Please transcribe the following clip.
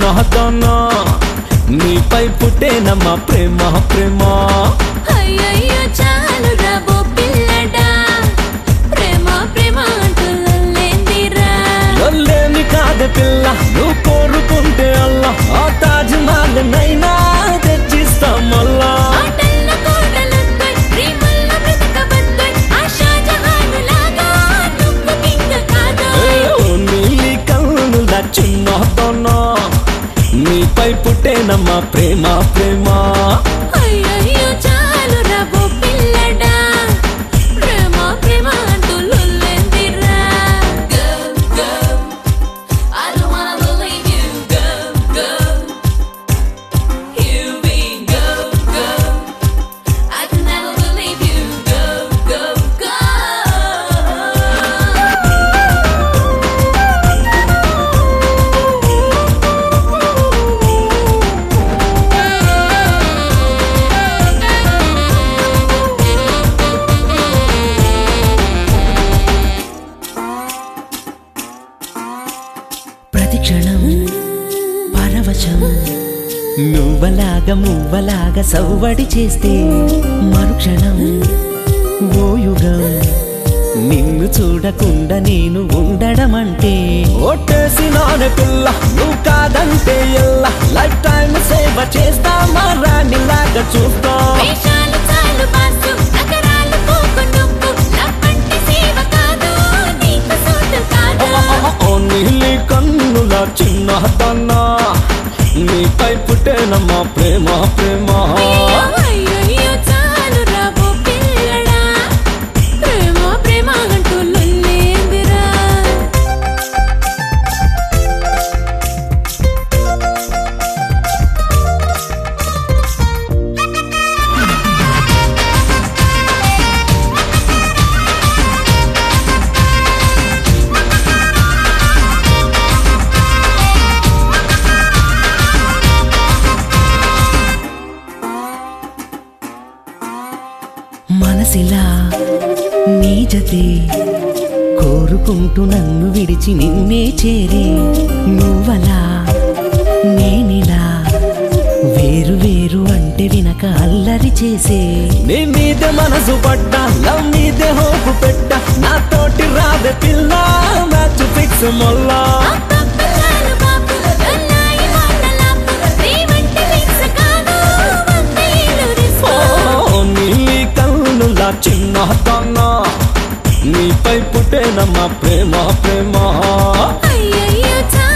చిన్నదనా నీపై పుట్టేనమ్మా ప్రేమ ప్రేమ అయ్యయ్యో చాలు రాబో పిల్లడా ప్రేమ ప్రేమ అంటూ లొల్లేందిరా లొల్లేమి కాదు పిల్ల నువ్వు కోరుకుంటే అల్లా ఆ తాజ్ మహల్ నైనా తెచ్చిస్తా మళ్ళా ఆటల్ల కోటలొద్దయ్ ప్రేమల్ల బ్రతకబద్దయ్ ఆ షాజహానులాగా నువ్వు కింగ్ కాదోయ్ ఓ నీలి కన్నుల చిన్నదనా నీపై పుట్టేనమ్మా ప్రేమ ప్రేమ అయ్యయ్యో చాలు రాబో పిల్లడా ప్రేమ ప్రేమ అంటూ లొల్లేందిరా Go, go. I don't wanna leave you. Go, go. Here we go, go. I can never believe you. Go, go, go. ప్రతి క్షణం పరవశం నువ్వలాగా మువ్వలాగా సవ్వడి చేస్తే మరుక్షణం ఓ యుగం నిన్ను చూడకుండా నేను ఉండడం అంటే ఒట్టేసినానే పిల్ల నువ్వు కాదంటే ఎల్లా లైఫ్ టైం సేవ చేస్తా మా రాణిలాగా చూస్తా వేషాలు చాలు బాసు నగరాలు పోకు నువ్వు లవ్వంటే సేవ కాదు నీకు సూటు కాదు ఓ నీలి కన్నుల చిన్నదన్నా నీపై పుట్టేనమ్మా ప్రేమ ప్రేమ అయ్యో అయ్యో చాలు రాబో పిల్లడా ప్రేమ ప్రేమ అంటూ లొల్లేందిరా మనసిలా నీ జతే కోరుకుంటూ నన్ను విడిచి నిన్నే చేరే నువ్వలా నేనిలా వేరు వేరు అంటే వినక అల్లరి చేసే నీ మీద మనసు పడ్డా లవ్ మీదే హోపు పెట్టా నా తోటి రాదే పిల్ల మ్యాచ్ ఫిక్స్ మొల్లా అబ్బబ్బలాలు బాపు అన్నాయి మాటలాపు ప్రేమంటే లింక్స్ కాదు వందేలు రిస్క్ ఓ నీలి కన్నుల చిన్నదన్నా నీపై పుట్టేనమ్మా ప్రేమ ప్రేమ అయ్యయ్యో చాలు